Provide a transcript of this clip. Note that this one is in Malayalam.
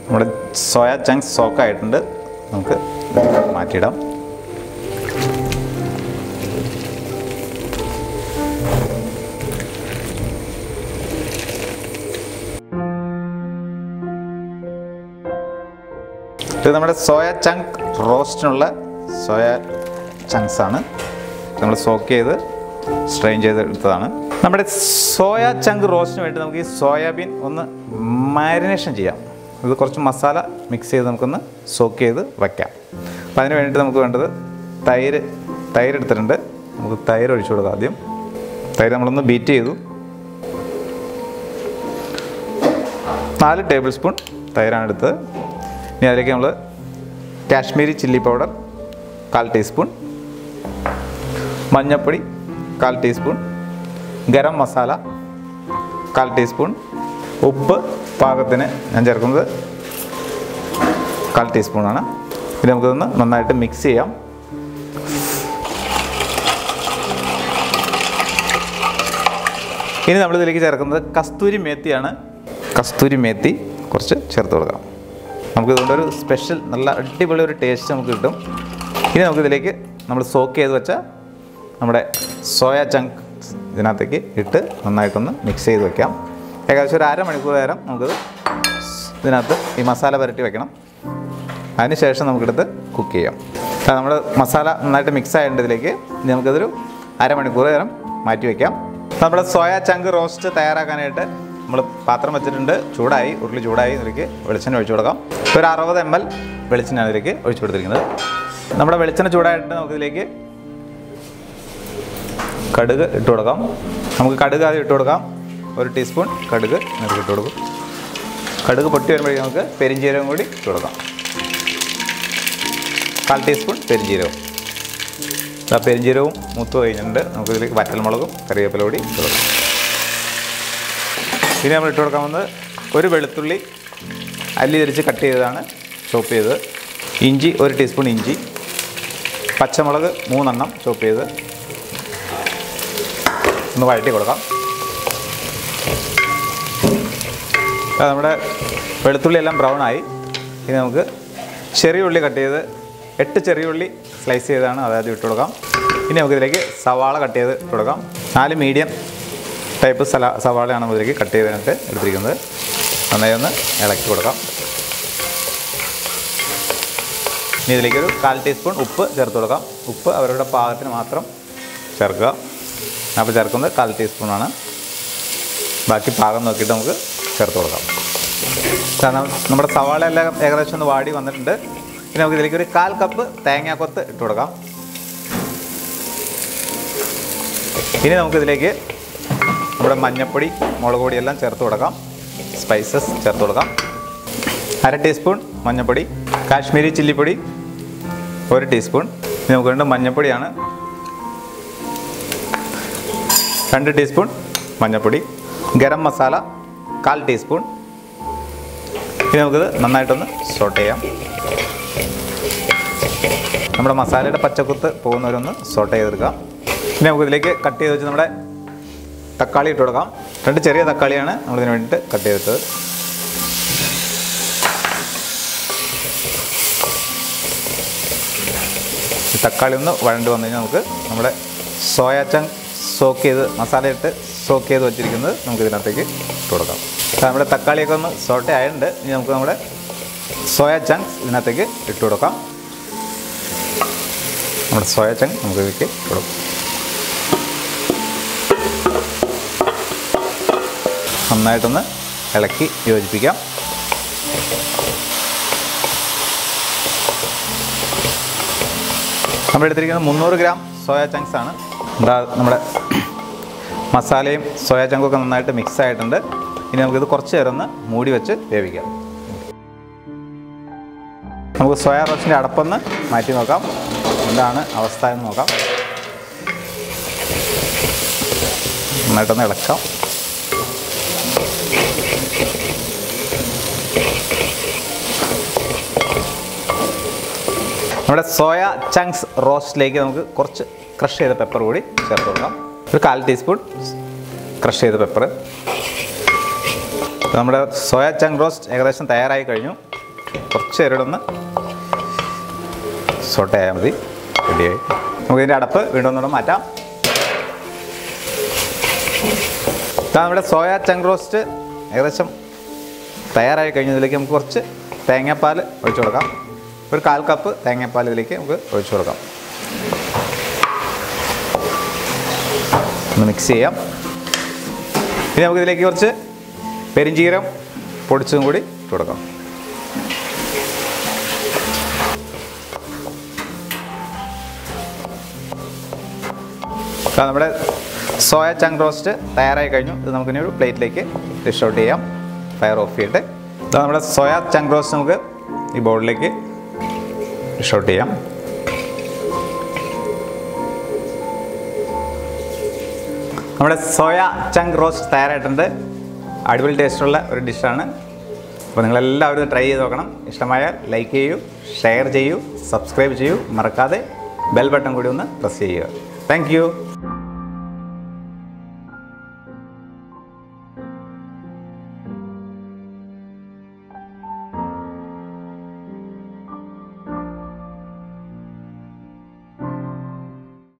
നമ്മുടെ സോയ ചങ്ക്സ് സോക്കായിട്ടുണ്ട് നമുക്ക് മാറ്റിയിടാം ഇത് നമ്മുടെ സോയ ചങ്ക് റോസ്റ്റിനുള്ള സോയ ചങ്ക്സ് ആണ് നമ്മൾ സോക്ക് ചെയ്ത് സ്ട്രെയിൻ ചെയ്ത് എടുത്തതാണ് നമ്മുടെ സോയ ചങ്ക് റോസ്റ്റിന് വേണ്ടി നമുക്ക് ഈ സോയാബീൻ ഒന്ന് മാരിനേഷൻ ചെയ്യാം ഇത് കുറച്ച് മസാല മിക്സ് ചെയ്ത് നമുക്കൊന്ന് സോക്ക് ചെയ്ത് വയ്ക്കാം അപ്പോൾ അതിന് വേണ്ടിയിട്ട് നമുക്ക് വേണ്ടത് തൈര് തൈര് എടുത്തിട്ടുണ്ട് നമുക്ക് തൈര് ഒഴിച്ചു കൊടുക്കാം ആദ്യം തൈര് നമ്മളൊന്ന് ബീറ്റ് ചെയ്തു നാല് ടേബിൾ സ്പൂൺ തൈരാണ് എടുത്തത് ഇനി അതിലേക്ക് നമ്മൾ കാശ്മീരി ചില്ലി പൗഡർ കാൽ ടീസ്പൂൺ മഞ്ഞൾപ്പൊടി കാൽ ടീസ്പൂൺ ഗരം മസാല കാൽ ടീസ്പൂൺ ഉപ്പ് പാകത്തിന് ഞാൻ ചേർക്കുന്നത് കാൽ ടീസ്പൂണാണ് ഇനി നമുക്കിതൊന്ന് നന്നായിട്ട് മിക്സ് ചെയ്യാം ഇനി നമ്മൾ ഇതിലേക്ക് ചേർക്കുന്നത് കസ്തൂരി മേത്തിയാണ് കസ്തൂരി മേത്തി കുറച്ച് ചേർത്ത് കൊടുക്കാം നമുക്ക് ഇതുകൊണ്ടൊരു സ്പെഷ്യൽ നല്ല അടിപൊളി ഒരു ടേസ്റ്റ് നമുക്ക് കിട്ടും ഇനി നമുക്കിതിലേക്ക് നമ്മൾ സോക്ക് ചെയ്ത് വെച്ച നമ്മുടെ സോയ ചങ്ക് ഇതിനകത്തേക്ക് ഇട്ട് നന്നായിട്ടൊന്ന് മിക്സ് ചെയ്ത് വെക്കാം ഏകദേശം ഒരു അരമണിക്കൂർ നേരം നമുക്കിത് ഇതിനകത്ത് ഈ മസാല പുരട്ടി വെക്കണം അതിനുശേഷം നമുക്കെടുത്ത് കുക്ക് ചെയ്യാം അപ്പോൾ നമ്മുടെ മസാല നന്നായിട്ട് മിക്സ് ആയിട്ടുണ്ട് ഇതിലേക്ക് ഇനി നമുക്കതൊരു അരമണിക്കൂർ നേരം മാറ്റി വയ്ക്കാം നമ്മുടെ സോയ ചങ്ക് റോസ്റ്റ് തയ്യാറാക്കാനായിട്ട് നമ്മൾ പാത്രം വെച്ചിട്ടുണ്ട് ചൂടായി ഉരുളി ചൂടായി ഇതിലേക്ക് വെളിച്ചെണ്ണ ഒഴിച്ചു കൊടുക്കാം ഒരു അറുപത് എം എൽ വെളിച്ചെണ്ണയാണ് ഇതിലേക്ക് ഒഴിച്ചു കൊടുത്തിരിക്കുന്നത് നമ്മുടെ വെളിച്ചെണ്ണ ചൂടായിട്ട് നമുക്കിതിലേക്ക് കടുക് ഇട്ട് കൊടുക്കാം നമുക്ക് കടുക് ആദ്യം ഇട്ട് കൊടുക്കാം ഒരു ടീസ്പൂൺ കടുക് നിനക്ക് ഇട്ട് കൊടുക്കും കടുക് പൊട്ടി വരുമ്പോഴേക്കും നമുക്ക് പെരിഞ്ചീരകം കൂടി ഇട്ട് കൊടുക്കാം കാൽ ടീസ്പൂൺ പെരിഞ്ചീരകം ആ പെരിഞ്ചീരവും മൂത്ത് കഴിഞ്ഞിട്ടുണ്ട് നമുക്കിതിലേക്ക് വറ്റൽമുളകും കറിവേപ്പില കൂടി ഇട്ട് കൊടുക്കാം പിന്നെ നമ്മൾ ഇട്ട് കൊടുക്കാൻ വന്നത് ഒരു വെളുത്തുള്ളി അല്ലി തിരിച്ച് കട്ട് ചെയ്തതാണ് ചോപ്പ് ചെയ്തത് ഇഞ്ചി ഒരു ടീസ്പൂൺ ഇഞ്ചി പച്ചമുളക് മൂന്നെണ്ണം ചോപ്പ് ചെയ്ത് ഒന്ന് വഴറ്റി കൊടുക്കാം ആ, നമ്മുടെ വെളുത്തുള്ളി എല്ലാം ബ്രൗൺ ആയി ഇനി നമുക്ക് ചെറിയ ഉള്ളി കട്ട് ചെയ്ത് എട്ട് ചെറിയ ഉള്ളി സ്ലൈസ് ചെയ്താണ് അതായത് ഇട്ട് കൊടുക്കാം ഇനി നമുക്ക് ഇതിലേക്ക് സവാള കട്ട് ചെയ്ത് ഇട്ട് കൊടുക്കാം നാല് മീഡിയം ടൈപ്പ് സല സവാളയാണ് നമ്മൾ ഇതിലേക്ക് കട്ട് ചെയ്തതിനായിട്ട് എടുത്തിരിക്കുന്നത് നന്നായി ഒന്ന് ഇളക്കി കൊടുക്കാം ഇനി ഇതിലേക്ക് ഒരു കാൽ ടീസ്പൂൺ ഉപ്പ് ചേർത്ത് കൊടുക്കാം ഉപ്പ് അവരുടെ പാകത്തിന് മാത്രം ചേർക്കുക അപ്പോൾ ചേർക്കുന്നത് കാൽ ടീസ്പൂണാണ് ബാക്കി പാകം നോക്കിയിട്ട് നമുക്ക് ചേർത്ത് കൊടുക്കാം കാരണം നമ്മുടെ സവാള എല്ലാം ഏകദേശം ഒന്ന് വാടി വന്നിട്ടുണ്ട് ഇനി നമുക്ക് ഇതിലേക്ക് ഒരു കാൽ കപ്പ് തേങ്ങാക്കൊത്ത് ഇട്ട് കൊടുക്കാം ഇനി നമുക്കിതിലേക്ക് നമ്മുടെ മഞ്ഞൾപ്പൊടി മുളക് പൊടി എല്ലാം ചേർത്ത് കൊടുക്കാം സ്പൈസസ് ചേർത്ത് കൊടുക്കാം അര ടീസ്പൂൺ മഞ്ഞൾപ്പൊടി കാശ്മീരി ചില്ലിപ്പൊടി ഒരു ടീസ്പൂൺ ഇനി നമുക്ക് വേണ്ട മഞ്ഞൾപ്പൊടിയാണ് രണ്ട് ടീസ്പൂൺ മഞ്ഞൾപ്പൊടി ഗരം മസാല കാൽ ടീസ്പൂൺ ഇനി നമുക്കിത് നന്നായിട്ടൊന്ന് സോട്ട് ചെയ്യാം നമ്മുടെ മസാലയുടെ പച്ചക്കുത്ത് പോകുന്നവരൊന്ന് സോട്ട് ചെയ്തെടുക്കാം ഇനി നമുക്കിതിലേക്ക് കട്ട് ചെയ്ത് വെച്ച് നമ്മുടെ തക്കാളി ഇട്ട് കൊടുക്കാം രണ്ട് ചെറിയ തക്കാളിയാണ് നമ്മളിതിന് വേണ്ടിയിട്ട് കട്ട് ചെയ്തിട്ടത് ഈ തക്കാളി ഒന്ന് വഴണ്ട് വന്നു കഴിഞ്ഞാൽ നമുക്ക് നമ്മുടെ സോയ ചങ്ക് സോക്ക് ചെയ്ത് മസാല ഇട്ട് സോക്ക് ചെയ്ത് വെച്ചിരിക്കുന്നത് നമുക്ക് ഇതിനകത്തേക്ക് ഇട്ട് കൊടുക്കാം അപ്പോൾ നമ്മുടെ തക്കാളിയൊക്കെ ഒന്ന് സോട്ടേ ആയിട്ടുണ്ട് ഇനി നമുക്ക് നമ്മുടെ സോയ ചങ്ക്സ് ഇതിനകത്തേക്ക് ഇട്ട് കൊടുക്കാം നമ്മുടെ സോയ ചങ്ക് നമുക്ക് ഇതിലേക്ക് ഇട്ട് കൊടുക്കാം നന്നായിട്ടൊന്ന് ഇളക്കി യോജിപ്പിക്കാം നമ്മൾ എടുത്തിരിക്കുന്നത് മുന്നൂറ് ഗ്രാം സോയ ചങ്ക്സ് ആണ് എന്താ നമ്മുടെ മസാലയും സോയ ചങ്കും ഒക്കെ നന്നായിട്ട് മിക്സ് ആയിട്ടുണ്ട് ഇനി നമുക്കിത് കുറച്ച് നേരം ഒന്ന് മൂടി വെച്ച് വേവിക്കാം നമുക്ക് സോയ റോസ്റ്റിൻ്റെ അടപ്പൊന്ന് മാറ്റി നോക്കാം എന്താണ് അവസ്ഥ എന്ന് നോക്കാം നന്നായിട്ടൊന്ന് ഇളക്കാം നമ്മുടെ സോയ ചങ്ക്സ് റോസ്റ്റിലേക്ക് നമുക്ക് കുറച്ച് ക്രഷ് ചെയ്ത പെപ്പർ കൂടി ചേർത്ത് കൊടുക്കാം ഒരു കാൽ ടീസ്പൂൺ ക്രഷ് ചെയ്ത പെപ്പർ നമ്മുടെ സോയ ചങ്ക് റോസ്റ്റ് ഏകദേശം തയ്യാറായി കഴിഞ്ഞു കുറച്ച് നേരം ഒന്ന് സോട്ട് ആയാൽ മതി റെഡിയായി നമുക്ക് ഇതിൻ്റെ അടപ്പ് വീണ്ടും ഒന്നുകൂടെ മാറ്റാം ഇതാ നമ്മുടെ സോയ ചങ്ക് റോസ്റ്റ് ഏകദേശം തയ്യാറായി കഴിഞ്ഞതിലേക്ക് നമുക്ക് കുറച്ച് തേങ്ങാപ്പാൽ ഒഴിച്ചു കൊടുക്കാം ഒരു കാൽ കപ്പ് തേങ്ങാപ്പാൽ ഇതിലേക്ക് നമുക്ക് ഒഴിച്ചു കൊടുക്കാം ഒന്ന് മിക്സ് ചെയ്യാം ഇനി നമുക്ക് ഇതിലേക്ക് കുറച്ച് പെരിഞ്ചീരം പൊടിച്ചതും കൂടി ഇട്ട് കൊടുക്കാം അപ്പോൾ നമ്മുടെ സോയ ചങ്ക് റോസ്റ്റ് തയ്യാറായി കഴിഞ്ഞു ഇത് നമുക്കിനി ഒരു പ്ലേറ്റിലേക്ക് ഡിഷ് ഔട്ട് ചെയ്യാം ഫയർ ഓഫ് ചെയ്തിട്ട് ഇതാ നമ്മുടെ സോയ ചങ്ക് റോസ്റ്റ് നമുക്ക് ഈ ബൗളിലേക്ക് ഡിഷ് ഔട്ട് ചെയ്യാം നമ്മുടെ സോയ ചങ്ക് റോസ്റ്റ് തയ്യാറായിട്ടുണ്ട് അടിപൊളി ടേസ്റ്റുള്ള ഒരു ഡിഷാണ് അപ്പോൾ നിങ്ങളെല്ലാവരും ട്രൈ ചെയ്ത് നോക്കണം ഇഷ്ടമായാൽ ലൈക്ക് ചെയ്യൂ ഷെയർ ചെയ്യൂ സബ്സ്ക്രൈബ് ചെയ്യൂ മറക്കാതെ ബെൽ ബട്ടൺ കൂടി ഒന്ന് പ്രസ് ചെയ്യുക താങ്ക്